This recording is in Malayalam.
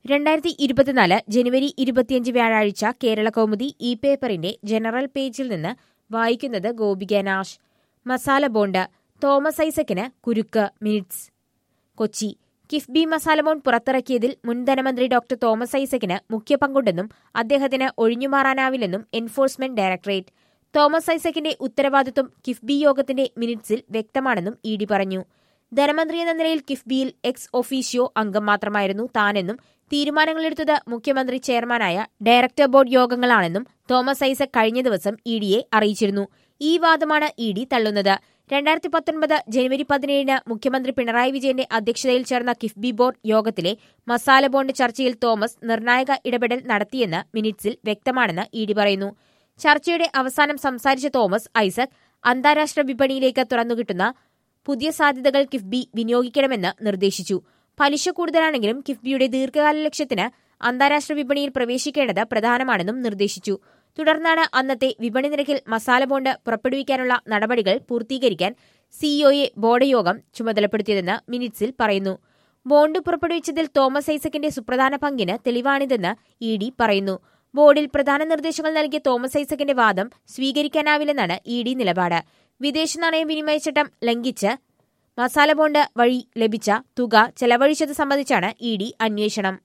രണ്ടായിരത്തി ഇരുപത്തിനാല് ജനുവരി ഇരുപത്തിയഞ്ച് വ്യാഴാഴ്ച കേരള കൗമുദി ഇ പേപ്പറിന്റെ ജനറൽ പേജിൽ നിന്ന് വായിക്കുന്നത് ഗോപിക നാഷ് മസാല ബോണ്ട് തോമസ് ഐസക്കിന് കുരുക്ക് മിനിറ്റ്സ് കൊച്ചി കിഫ്ബി മസാല ബോണ്ട് പുറത്തിറക്കിയതിൽ മുൻ ധനമന്ത്രി ഡോക്ടർ തോമസ് ഐസക്കിന് മുഖ്യ പങ്കുണ്ടെന്നും അദ്ദേഹത്തിന് ഒഴിഞ്ഞുമാറാനാവില്ലെന്നും എൻഫോഴ്സ്മെന്റ് ഡയറക്ടറേറ്റ് തോമസ് ഐസക്കിന്റെ ഉത്തരവാദിത്വം കിഫ്ബി യോഗത്തിന്റെ മിനിറ്റ്സിൽ വ്യക്തമാണെന്നും ഇ ഡി പറഞ്ഞു ധനമന്ത്രി എന്ന നിലയിൽ കിഫ്ബിയിൽ എക്സ് ഒഫീഷ്യോ അംഗം മാത്രമായിരുന്നു താനെന്നും തീരുമാനങ്ങളെടുത്തത് മുഖ്യമന്ത്രി ചെയർമാനായ ഡയറക്ടർ ബോർഡ് യോഗങ്ങളാണെന്നും തോമസ് ഐസക് കഴിഞ്ഞ ദിവസം ഇ ഡിയെ അറിയിച്ചിരുന്നു ഈ വാദമാണ് ഇ ഡി തള്ളുന്നത് രണ്ടായിരത്തി പത്തൊൻപത് ജനുവരി പതിനേഴിന് മുഖ്യമന്ത്രി പിണറായി വിജയന്റെ അധ്യക്ഷതയിൽ ചേർന്ന കിഫ്ബി ബോർഡ് യോഗത്തിലെ മസാല ബോണ്ട് ചർച്ചയിൽ തോമസ് നിർണായക ഇടപെടൽ നടത്തിയെന്ന് മിനിറ്റ്സിൽ വ്യക്തമാണെന്ന് ഇ ഡി പറയുന്നു ചർച്ചയുടെ അവസാനം സംസാരിച്ച തോമസ് ഐസക് അന്താരാഷ്ട്ര വിപണിയിലേക്ക് തുറന്നുകിട്ടുന്ന പുതിയ സാധ്യതകൾ കിഫ്ബി വിനിയോഗിക്കണമെന്ന് നിർദ്ദേശിച്ചു പലിശ കൂടുതലാണെങ്കിലും കിഫ്ബിയുടെ ദീർഘകാല ലക്ഷ്യത്തിന് അന്താരാഷ്ട്ര വിപണിയിൽ പ്രവേശിക്കേണ്ടത് പ്രധാനമാണെന്നും നിർദ്ദേശിച്ചു തുടർന്നാണ് അന്നത്തെ വിപണി നിരക്കിൽ മസാല ബോണ്ട് പുറപ്പെടുവിക്കാനുള്ള നടപടികൾ പൂർത്തീകരിക്കാൻ സിഇഒയെ ബോർഡ് യോഗം ചുമതലപ്പെടുത്തിയതെന്ന് മിനിറ്റ്സിൽ പറയുന്നു ബോണ്ട് പുറപ്പെടുവിച്ചതിൽ തോമസ് ഐസക്കിന്റെ സുപ്രധാന പങ്കിന് തെളിവാണിതെന്ന് ഇ ഡി പറയുന്നു ബോർഡിൽ പ്രധാന നിർദ്ദേശങ്ങൾ നൽകിയ തോമസ് ഐസക്കിന്റെ വാദം സ്വീകരിക്കാനാവില്ലെന്നാണ് ഇ ഡി നിലപാട് വിദേശ നാണയ വിനിമയ ചട്ടം ലംഘിച്ച് മസാല ബോണ്ട് വഴി ലഭിച്ച തുക ചെലവഴിച്ചത് സംബന്ധിച്ചാണ് ഇ ഡി അന്വേഷണം